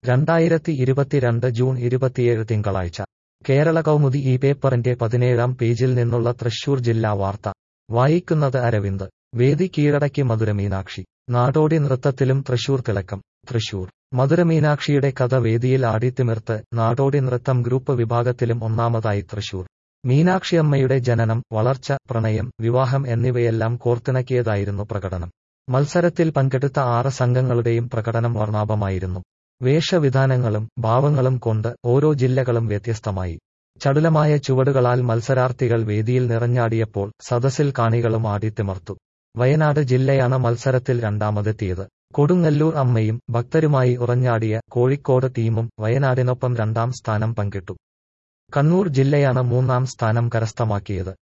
രണ്ടായിരത്തി ഇരുപത്തിരണ്ട് ജൂൺ ഇരുപത്തിയേഴ് തിങ്കളാഴ്ച കേരള കൗമുദി ഈ പേപ്പറിന്റെ പതിനേഴാം പേജിൽ നിന്നുള്ള തൃശൂർ ജില്ലാ വാർത്ത വായിക്കുന്നത് അരവിന്ദ് വേദി കീഴടക്കി മധുരമീനാക്ഷി നാടോടി നൃത്തത്തിലും തൃശൂർ തിളക്കം തൃശൂർ മധുരമീനാക്ഷിയുടെ കഥ വേദിയിൽ ആടിത്തിമിർത്ത് നാടോടി നൃത്തം ഗ്രൂപ്പ് വിഭാഗത്തിലും ഒന്നാമതായി തൃശൂർ മീനാക്ഷിയമ്മയുടെ ജനനം വളർച്ച പ്രണയം വിവാഹം എന്നിവയെല്ലാം കോർത്തിണക്കിയതായിരുന്നു പ്രകടനം മത്സരത്തിൽ പങ്കെടുത്ത ആറ് സംഘങ്ങളുടെയും പ്രകടനം വർണ്ണാഭമായിരുന്നു വേഷവിധാനങ്ങളും ഭാവങ്ങളും കൊണ്ട് ഓരോ ജില്ലകളും വ്യത്യസ്തമായി ചടുലമായ ചുവടുകളാൽ മത്സരാർത്ഥികൾ വേദിയിൽ നിറഞ്ഞാടിയപ്പോൾ സദസ്സിൽ കാണികളും ആടിത്തിമർത്തു വയനാട് ജില്ലയാണ് മത്സരത്തിൽ രണ്ടാമതെത്തിയത് കൊടുങ്ങല്ലൂർ അമ്മയും ഭക്തരുമായി ഉറഞ്ഞാടിയ കോഴിക്കോട് ടീമും വയനാടിനൊപ്പം രണ്ടാം സ്ഥാനം പങ്കിട്ടു കണ്ണൂർ ജില്ലയാണ് മൂന്നാം സ്ഥാനം കരസ്ഥമാക്കിയത്